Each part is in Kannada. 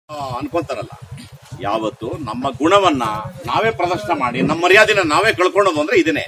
ಆ, ಅನ್ಕೊಂತಾರಲ್ಲ ಯಾವತ್ತು ನಮ್ಮ ಗುಣವನ್ನ ನಾವೇ ಪ್ರದರ್ಶನ ಮಾಡಿ ನಮ್ಮ ಮರ್ಯಾದೆನ ನಾವೇ ಕಳ್ಕೊಳ್ಳೋದು ಅಂದ್ರೆ ಇದನ್ನೇ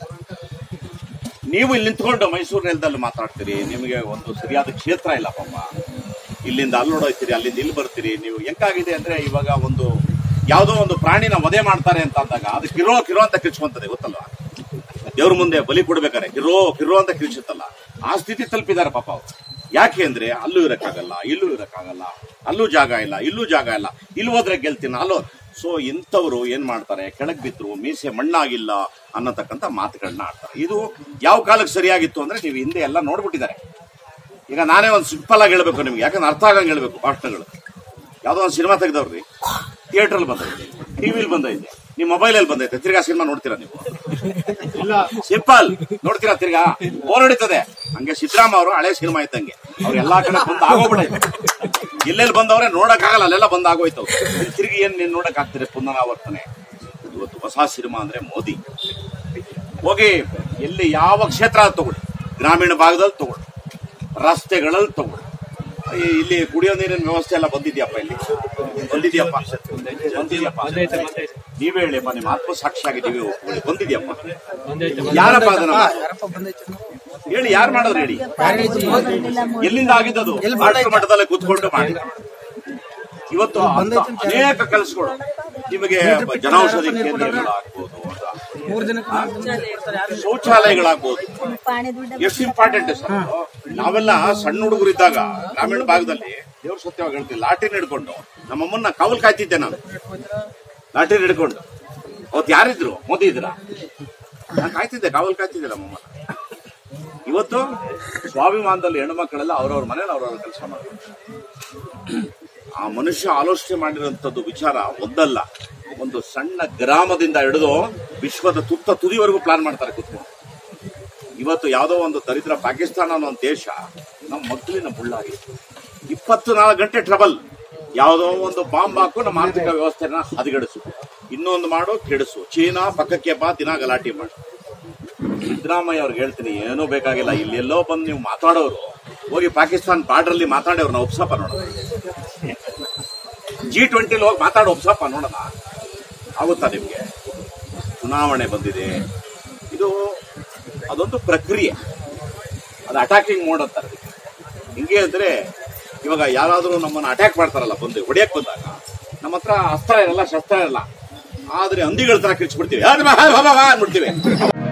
ನೀವು ಇಲ್ಲಿ ನಿಂತ್ಕೊಂಡು ಮೈಸೂರು ನೆಲದಲ್ಲಿ ಮಾತಾಡ್ತೀರಿ ನಿಮಗೆ ಒಂದು ಸರಿಯಾದ ಕ್ಷೇತ್ರ ಇಲ್ಲ ಪಾಪ ಇಲ್ಲಿಂದ ಅಲ್ಲಿ ನೋಡೋಯ್ತೀರಿ ಅಲ್ಲಿಂದ ಇಲ್ಲಿ ಬರ್ತೀರಿ ನೀವು ಹೆಂಗಾಗಿದೆ ಅಂದ್ರೆ ಇವಾಗ ಒಂದು ಯಾವುದೋ ಒಂದು ಪ್ರಾಣಿನ ವಧೆ ಮಾಡ್ತಾರೆ ಅಂತ ಅಂದಾಗ ಅದು ಕಿರೋ ಕಿರೋ ಅಂತ ಕಿರ್ಚ್ಕೊಂತದೆ ಗೊತ್ತಲ್ವಾ ದೇವ್ರ ಮುಂದೆ ಬಲಿ ಕೊಡ್ಬೇಕಾರೆ ಕಿರೋ ಕಿರೋ ಅಂತ ಕಿರ್ಚುತ್ತಲ್ಲ ಆ ಸ್ಥಿತಿ ತಲುಪಿದ್ದಾರೆ ಪಾಪ ಅವ್ರು ಯಾಕೆ ಅಂದ್ರೆ ಅಲ್ಲೂ ಇರಕ್ಕಾಗಲ್ಲ ಇಲ್ಲೂ ಇರಕ್ಕಾಗಲ್ಲ ಅಲ್ಲೂ ಜಾಗ ಇಲ್ಲ ಇಲ್ಲೂ ಜಾಗ ಇಲ್ಲ ಇಲ್ಲಿ ಹೋದ್ರೆ ಗೆಲ್ತೀನಿ ಅಲ್ಲೋ ಸೊ ಇಂಥವ್ರು ಏನ್ ಮಾಡ್ತಾರೆ ಕೆಳಗ್ ಬಿದ್ರು ಮೀಸೆ ಮಣ್ಣಾಗಿಲ್ಲ ಅನ್ನತಕ್ಕಂಥ ಮಾತುಗಳನ್ನ ಆಡ್ತಾರೆ ಇದು ಯಾವ ಕಾಲಕ್ಕೆ ಸರಿಯಾಗಿತ್ತು ಅಂದ್ರೆ ನೀವು ಹಿಂದೆ ಎಲ್ಲ ನೋಡ್ಬಿಟ್ಟಿದ್ದಾರೆ ಈಗ ನಾನೇ ಒಂದು ಸಿಂಪಲ್ ಆಗಿ ಹೇಳ್ಬೇಕು ನಿಮ್ಗೆ ಯಾಕಂದ್ರೆ ಅರ್ಥ ಆಗಂಗೆ ಹೇಳ್ಬೇಕು ಭಾಷಣಗಳು ಯಾವ್ದೋ ಒಂದು ಸಿನಿಮಾ ತೆಗೆದವ್ರಿ ಥಿಯೇಟರ್ ಬಂದೈತೆ ಟಿವಿಲಿ ಬಂದೈತೆ ನಿಮ್ಮ ಮೊಬೈಲಲ್ಲಿ ಬಂದೈತೆ ತಿರ್ಗಾ ಸಿನಿಮಾ ನೋಡ್ತೀರಾ ನೀವು ಸಿಂಪಲ್ ನೋಡ್ತೀರಾ ತಿರ್ಗಾ ಬೋರ್ ಹೊಡಿತದೆ ಹಂಗೆ ಸಿದ್ದರಾಮ ಅವರು ಹಳೆ ಸಿನಿಮಾ ಇದ್ದಂಗೆ ಅವ್ರು ಎಲ್ಲಾ ಕಡೆ ಬಂದು ಆಗೋಗ್ಬಿಡೈತೆ ಎಲ್ಲೆಲ್ಲಿ ಬಂದವ್ರೆ ನೋಡಕ್ ಆಗಲ್ಲ ಅಲ್ಲೆಲ್ಲ ಬಂದ್ ಆಗೋಯ್ತು ಇನ್ ತಿರ್ಗಿ ಏನ್ ನೀನ್ ನೋಡಕ್ ಆಗ್ತದೆ ಪುನರಾವರ್ತನೆ ಇವತ್ತು ಹೊಸ ಸಿನಿಮಾ ಅಂದ್ರೆ ಮೋದಿ ಹೋಗಿ ಎಲ್ಲಿ ಯಾವ ಕ್ಷೇತ್ರ ಆದ್ರೂ ತಗೊಳ್ಳಿ ಗ್ರಾಮೀಣ ಭಾಗದಲ್ಲಿ ತಗೊಳ್ಳಿ ರಸ್ತೆಗಳಲ್ಲಿ ತಗೊಳ್ಳಿ ಈ- ಇಲ್ಲಿ ಕುಡಿಯೋ ನೀರಿನ ವ್ಯವಸ್ಥೆ ಎಲ್ಲ ಬಂದಿದ್ಯಪ್ಪ ಇಲ್ಲಿ ಬಂದಿದ್ಯಪ್ಪ ಬಂದಿದ್ಯಪ್ಪ ನೀವೇ ಹೇಳಿಯಪ್ಪ ನಿಮ್ಮ ಆತ್ಮಸಾಕ್ಷಿಯಾಗಿ ನೀವೇ ಒಪ್ಕೊಳ್ಳಿ. ಬಂದಿದ್ಯಪ್ಪ ಯಾರಪ್ಪ ಅದನ್ನ ಹೇಳಿ ಯಾರು ಮಾಡೋದು ಹೇಳಿ ಎಲ್ಲಿಂದ ಆಗಿದ್ದದು ರಾಷ್ಟ್ರ ಮಟ್ಟದಲ್ಲೇ ಕೂತ್ಕೊಂಡು ಮಾಡಿ ಇವತ್ತು ಅಂತ ಅನೇಕ ಕೆಲಸಗಳು ನಿಮಗೆ ಜನೌಷಧಿ ಕೇಂದ್ರಗಳಾಗ್ಬೋದು ಶೌಚಾಲಯಗಳಾಗ್ಬೋದು ಎಷ್ಟು ಇಂಪಾರ್ಟೆಂಟ್ ಸರ್ ನಾವೆಲ್ಲ ಸಣ್ಣ ಹುಡುಗರು ಇದ್ದಾಗ ಗ್ರಾಮೀಣ ಭಾಗದಲ್ಲಿ ದೇವ್ರ ಸತ್ಯವಾಗಿ ಹೇಳ್ತೀವಿ ಲಾಟಿನ್ ಹಿಡ್ಕೊಂಡು ನಮ್ಮಮ್ಮನ್ನ ಕಾವಲ್ ಕಾಯ್ತಿದ್ದೆ ನಾನು ಲಾಟಿನ್ ಹಿಡ್ಕೊಂಡು ಅವತ್ತು ಯಾರಿದ್ರು ಮೋದಿ ಇದ್ರ ನಾನು ಕಾಯ್ತಿದ್ದೆ ಕಾವಲ್ ಕಾಯ್ತಿದ್ದೆ ನಮ್ಮಮ್ಮ ಇವತ್ತು ಸ್ವಾಭಿಮಾನದಲ್ಲಿ ಹೆಣ್ಣು ಮಕ್ಕಳೆಲ್ಲ ಅವ್ರವ್ರ ಮನೇಲಿ ಅವ್ರವ್ರ ಕೆಲಸ ಮಾಡ್ತಾರೆ ಆ ಮನುಷ್ಯ ಆಲೋಚನೆ ಮಾಡಿರುವಂತದ್ದು ವಿಚಾರ ಒಂದಲ್ಲ ಒಂದು ಸಣ್ಣ ಗ್ರಾಮದಿಂದ ಹಿಡಿದು ವಿಶ್ವದ ತುತ್ತ ತುದಿವರೆಗೂ ಪ್ಲಾನ್ ಮಾಡ್ತಾರೆ ಕೂತ್ಕೊಂಡು ಇವತ್ತು ಯಾವುದೋ ಒಂದು ದರಿದ್ರ ಪಾಕಿಸ್ತಾನ ಅನ್ನೋ ಒಂದು ದೇಶ ನಮ್ಮ ಮಕ್ಕಳಿನ ಮುಳ್ಳಾಗಿ ಇಪ್ಪತ್ತು ನಾಲ್ಕು ಗಂಟೆ ಟ್ರಬಲ್ ಯಾವುದೋ ಒಂದು ಬಾಂಬ್ ಹಾಕು ನಮ್ಮ ಆರ್ಥಿಕ ವ್ಯವಸ್ಥೆನ ಹದಗೆಡಿಸು ಇನ್ನೊಂದು ಮಾಡು ಕೆಡಿಸು ಚೀನಾ ಪಕ್ಕಕ್ಕೆ ಬಾ ದಿನ ಗಲಾಟೆ ಮಾಡು ಸಿದ್ದರಾಮಯ್ಯ ಅವ್ರಿಗೆ ಹೇಳ್ತೀನಿ ಏನೂ ಬೇಕಾಗಿಲ್ಲ ಇಲ್ಲಿ ಎಲ್ಲೋ ಬಂದು ನೀವು ಮಾತಾಡೋರು ಹೋಗಿ ಪಾಕಿಸ್ತಾನ್ ಬಾರ್ಡರ್ ಅಲ್ಲಿ ಮಾತಾಡೋರು ನಾವು ಒಪ್ಸಪ್ಪ ನೋಡೋಣ ಜಿ ಟ್ವೆಂಟಿಲಿ ಹೋಗಿ ಮಾತಾಡೋ ಒಪ್ಸಪ್ಪ ನೋಡೋಣ ಆಗುತ್ತಾ ನಿಮ್ಗೆ ಚುನಾವಣೆ ಬಂದಿದೆ ಇದು ಅದೊಂದು ಪ್ರಕ್ರಿಯೆ ಅದು ಅಟ್ಯಾಕಿಂಗ್ ಮೋಡ್ ಅಂತಾರೆ ಅದಕ್ಕೆ. ಹಿಂಗೆ ಅಂದ್ರೆ ಇವಾಗ ಯಾರಾದರೂ ನಮ್ಮನ್ನ ಅಟ್ಯಾಕ್ ಮಾಡ್ತಾರಲ್ಲ ಬಂದು ಹೊಡಿಯಕ್ ಬಂದಾಗ ನಮ್ಮ ಹತ್ರ ಅಸ್ತ್ರ ಇರಲ್ಲ ಶಸ್ತ್ರ ಇರಲ್ಲ ಆದ್ರೆ ಹಂದಿಗಳ ತರ ಕಿರ್ಚ್ಬಿಡ್ತೀವಿ ಯಾರು ಬಾ, ಬಾ, ಬಾ, ಬಾ ಅಂದ್ಬಿಡ್ತೀವಿ